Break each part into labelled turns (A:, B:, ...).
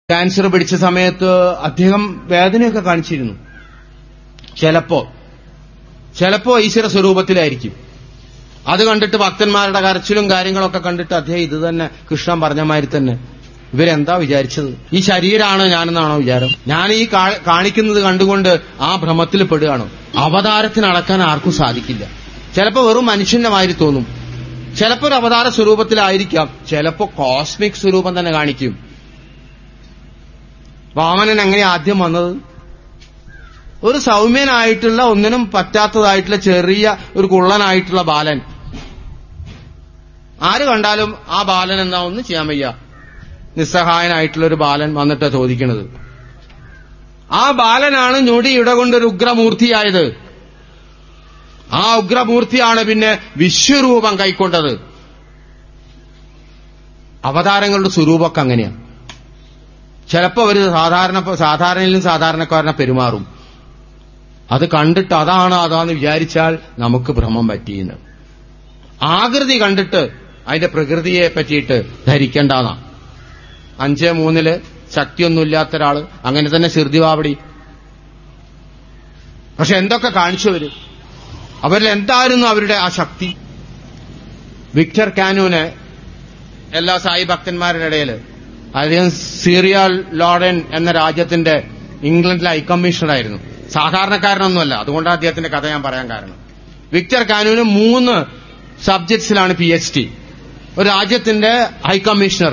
A: Cancer പിടിച്ച സമയത്ത് അദ്ദേഹം വേദനയൊക്കെ കാണിച്ചിരുന്നു ചിലപ്പോ ചിലപ്പോ ഈശ്വര സ്വരൂപത്തിലായിരിക്കും അത് കണ്ടിട്ട് ഭക്തന്മാരുടെ കരച്ചിലും കാര്യങ്ങളൊക്കെ കണ്ടിട്ട് അദ്ദേഹം ഇത് തന്നെ കൃഷ്ണൻ പറഞ്ഞ മാതിരി തന്നെ ഇവരെന്താ വിചാരിച്ചത് ഈ ശരീരമാണ് ഞാനെന്നാണോ വിചാരം ഞാൻ ഈ കാ- കാണിക്കുന്നത് കണ്ടുകൊണ്ട് ആ ഭ്രമത്തിൽ പെടുകയാണ് അവതാരത്തിന് അളക്കാൻ ആർക്കും സാധിക്കില്ല ചിലപ്പോ വെറും മനുഷ്യന്റെ മാതിരി തോന്നും ചിലപ്പോ ഒരു അവതാര സ്വരൂപത്തിലായിരിക്കാം ചിലപ്പോ കോസ്മിക് സ്വരൂപം തന്നെ കാണിക്കും വാമനൻ എങ്ങനെ ആദ്യം വന്നത് ഒരു സൗമ്യനായിട്ടുള്ള ഒന്നിനും പറ്റാത്തതായിട്ടുള്ള ചെറിയ ഒരു കുള്ളനായിട്ടുള്ള ബാലൻ ആര് കണ്ടാലും ആ ബാലൻ എന്താ ഒന്നും ചെയ്യാൻ വയ്യ നിസ്സഹായനായിട്ടുള്ള ഒരു ബാലൻ വന്നിട്ട് ചോദിക്കണത് ആ ബാലനാണ് ഞൊടി ഇട കൊണ്ടൊരു ഉഗ്രമൂർത്തിയായത് ആ ഉഗ്രമൂർത്തിയാണ് പിന്നെ വിശ്വരൂപം കൈക്കൊണ്ടത് അവതാരങ്ങളുടെ സ്വരൂപമൊക്കെ അങ്ങനെയാണ് ചിലപ്പോ അവർ സാധാരണ സാധാരണയിലും സാധാരണക്കാരനെ പെരുമാറും അത് കണ്ടിട്ട് അതാണ് അതാന്ന് വിചാരിച്ചാൽ നമുക്ക് ഭ്രമം പറ്റിയെന്ന് ആകൃതി കണ്ടിട്ട് അതിന്റെ പ്രകൃതിയെ പറ്റിയിട്ട് ധരിക്കേണ്ടെന്നാ അഞ്ച് മൂന്നില് ശക്തിയൊന്നുമില്ലാത്ത ഒരാള് അങ്ങനെ തന്നെ ശിർദിവാവടി പക്ഷെ എന്തൊക്കെ കാണിച്ചവര് അവരിൽ എന്തായിരുന്നു അവരുടെ ആ ശക്തി വിക്ടർ കാനൂന് എല്ലാ സായി ഭക്തന്മാരുടെ ഇടയിൽ അദ്ദേഹം സീറിയ ലോഡൻ എന്ന രാജ്യത്തിന്റെ ഇംഗ്ലണ്ടിലെ ഹൈക്കമ്മീഷണറായിരുന്നു സാധാരണക്കാരനൊന്നുമല്ല അതുകൊണ്ടാണ് അദ്ദേഹത്തിന്റെ കഥ ഞാൻ പറയാൻ കാരണം വിക്ടർ കാനൂന് മൂന്ന് സബ്ജക്ട്സിലാണ് പി എച്ച് ഡി ഒരു രാജ്യത്തിന്റെ ഹൈക്കമ്മീഷണർ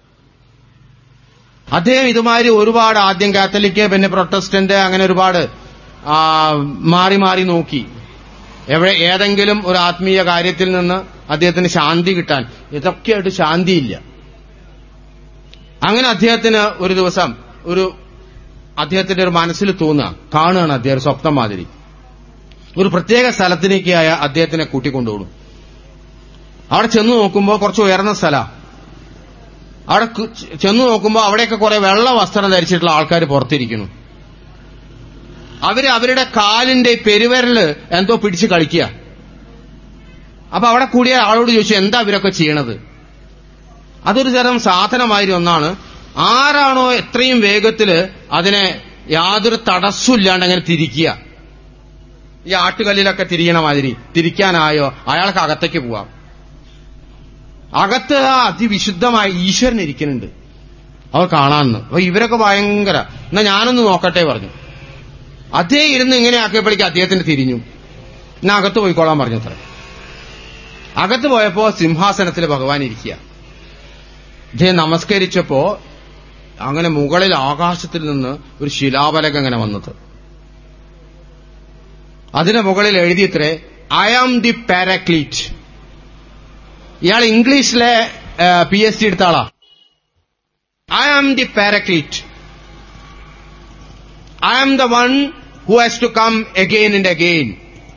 A: അദ്ദേഹം ഇതുമാതിരി ഒരുപാട് ആദ്യം കാത്തലിക് പിന്നെ പ്രൊട്ടസ്റ്റന്റ് അങ്ങനെ ഒരുപാട് ആ, മാറി മാറി നോക്കി എവിടെ ഏതെങ്കിലും ഒരു ആത്മീയ കാര്യത്തിൽ നിന്ന് അദ്ദേഹത്തിന് ശാന്തി കിട്ടാൻ ഇതൊക്കെയായിട്ട് ശാന്തിയില്ല അങ്ങനെ അദ്ദേഹത്തിന് ഒരു ദിവസം ഒരു അദ്ദേഹത്തിന്റെ ഒരു മനസ്സിൽ തോന്നുക കാണുകയാണ് അദ്ദേഹം ഒരു സ്വപ്നം മാതിരി ഒരു പ്രത്യേക സ്ഥലത്തിലേക്കായ അദ്ദേഹത്തിനെ കൂട്ടിക്കൊണ്ടുപോകും അവിടെ ചെന്ന് നോക്കുമ്പോൾ കുറച്ച് ഉയർന്ന സ്ഥലമാണ് അവിടെ കു- ചെന്ന് നോക്കുമ്പോൾ അവിടെയൊക്കെ കുറെ വെള്ള വസ്ത്രം ധരിച്ചിട്ടുള്ള ആൾക്കാർ പുറത്തിരിക്കുന്നു അവര് അവരുടെ കാലിന്റെ പെരുവിരല് എന്തോ പിടിച്ച് കളിക്കുക അപ്പൊ അവിടെ കൂടിയ ആളോട് ചോദിച്ചു എന്താ ഇവരൊക്കെ ചെയ്യണത് അതൊരു തരം സാധനമാതിരി ഒന്നാണ് ആരാണോ എത്രയും വേഗത്തില് അതിനെ യാതൊരു തടസ്സമില്ലാണ്ട് അങ്ങനെ തിരിക്കുക ഈ ആട്ടുകല്ലിലൊക്കെ തിരിയണ മാതിരി തിരിക്കാനായോ അയാൾക്ക് അകത്തേക്ക് പോവാം അകത്ത് ആ അതിവിശുദ്ധമായ ഈശ്വരൻ ഇരിക്കുന്നുണ്ട് അവർ കാണാമെന്ന് അപ്പൊ ഇവരൊക്കെ ഭയങ്കര എന്നാ ഞാനൊന്ന് നോക്കട്ടെ പറഞ്ഞു അദ്ദേഹം ഇരുന്ന് ഇങ്ങനെ ആക്കിയപ്പോഴേക്ക് അദ്ദേഹത്തിന് തിരിഞ്ഞു എന്നാ അകത്ത് പോയിക്കോളാൻ പറഞ്ഞു അത്ര അകത്ത് പോയപ്പോ സിംഹാസനത്തിൽ ഭഗവാൻ ഇരിക്കുക അദ്ദേഹം നമസ്കരിച്ചപ്പോ അങ്ങനെ മുകളിൽ ആകാശത്തിൽ നിന്ന് ഒരു ശിലാഫലകം അങ്ങനെ വന്നത് അതിന് മുകളിൽ എഴുതിയത്രേ ഐ ആം ദി പാരാക്ലീറ്റ് ഇയാൾ ഇംഗ്ലീഷിലെ പി എച്ച് ഡി എടുത്ത ആളാ I am the Paraclete I am the one who has to come again and again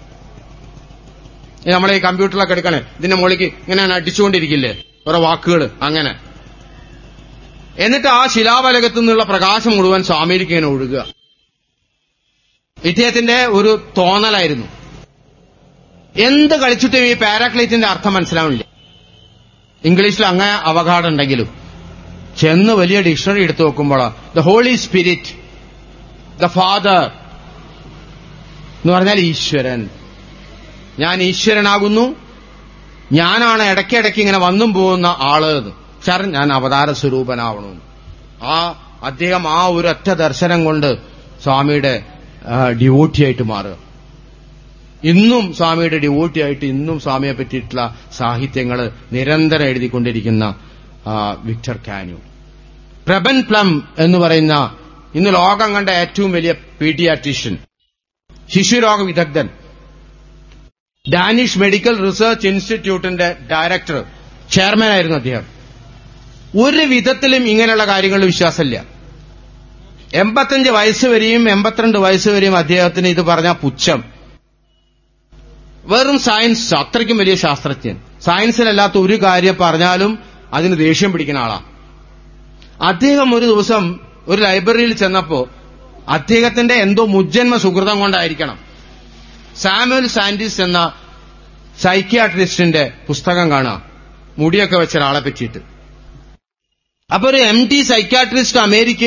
A: നമ്മളെ ഈ കമ്പ്യൂട്ടറിലൊക്കെ എടുക്കണേ ഇതിന്റെ മുകളിലേക്ക് ഇങ്ങനെ അടിച്ചുകൊണ്ടിരിക്കില്ലേ ഓരോ വാക്കുകൾ അങ്ങനെ എന്നിട്ട് ആ ശിലാഫലകത്തു നിന്നുള്ള പ്രകാശം മുഴുവൻ സ്വാമിയിലേക്ക് ഇങ്ങനെ ഒഴുകുക ഇദ്ദേഹത്തിന്റെ ഒരു തോന്നലായിരുന്നു എന്ത് കളിച്ചിട്ടും ഈ പാരാക്ലൈറ്റിന്റെ അർത്ഥം മനസ്സിലാവില്ല ഇംഗ്ലീഷിൽ അങ്ങനെ അവഗാഢം ഉണ്ടെങ്കിലും ചെന്ന് വലിയ ഡിക്ഷണറി എടുത്തു നോക്കുമ്പോൾ the Holy Spirit the Father എന്ന് പറഞ്ഞാൽ ഈശ്വരൻ ഞാൻ ഈശ്വരനാകുന്നു ഞാനാണ് ഇടയ്ക്കിടയ്ക്ക് ഇങ്ങനെ വന്നും പോകുന്ന ആള് എന്ന്. സാർ ഞാൻ അവതാര സ്വരൂപനാവണമെന്ന് ആ അദ്ദേഹം ആ ഒരു ഒറ്റ ദർശനം കൊണ്ട് സ്വാമിയുടെ ഡിവോട്ടി ആയിട്ട് മാറുക ഇന്നും സ്വാമിയുടെ ഡിവോട്ടി ആയിട്ട് ഇന്നും സ്വാമിയെ പറ്റിയിട്ടുള്ള സാഹിത്യങ്ങൾ നിരന്തരം എഴുതിക്കൊണ്ടിരിക്കുന്ന ആ, വിക്ടർ കാനു പ്രബൻ പ്ലം എന്ന് പറയുന്ന ഇന്ന് ലോകം കണ്ട ഏറ്റവും വലിയ പീഡിയാട്രീഷ്യൻ ശിശുരോഗ വിദഗ്ധൻ ഡാനിഷ് മെഡിക്കൽ റിസർച്ച് ഇൻസ്റ്റിറ്റ്യൂട്ടിന്റെ ഡയറക്ടർ ചെയർമാൻ ആയിരുന്നു അദ്ദേഹം ഒരു വിധത്തിലും ഇങ്ങനെയുള്ള കാര്യങ്ങളിൽ വിശ്വാസമില്ല എൺപത്തഞ്ച് വയസ്സ് വരെയും എൺപത്തിരണ്ട് വയസ്സ് വരെയും അദ്ദേഹത്തിന് ഇത് പറഞ്ഞ പുച്ഛം വെറും സയൻസ് അത്രയ്ക്കും വലിയ ശാസ്ത്രജ്ഞൻ സയൻസിലല്ലാത്ത ഒരു കാര്യം പറഞ്ഞാലും അതിന് ദേഷ്യം പിടിക്കുന്ന ആളാ അദ്ദേഹം ഒരു ദിവസം ഒരു ലൈബ്രറിയിൽ ചെന്നപ്പോ അദ്ദേഹത്തിന്റെ എന്തോ മുജ്ജന്മ സുഹൃതം കൊണ്ടായിരിക്കണം സാമുവൽ സാൻഡിസ് എന്ന സൈക്യാട്രിസ്റ്റിന്റെ പുസ്തകം കാണാം മുടിയൊക്കെ വെച്ച ഒരാളെ പറ്റിയിട്ട് അപ്പൊ ഒരു എം ടി സൈക്യാട്രിസ്റ്റ് അമേരിക്ക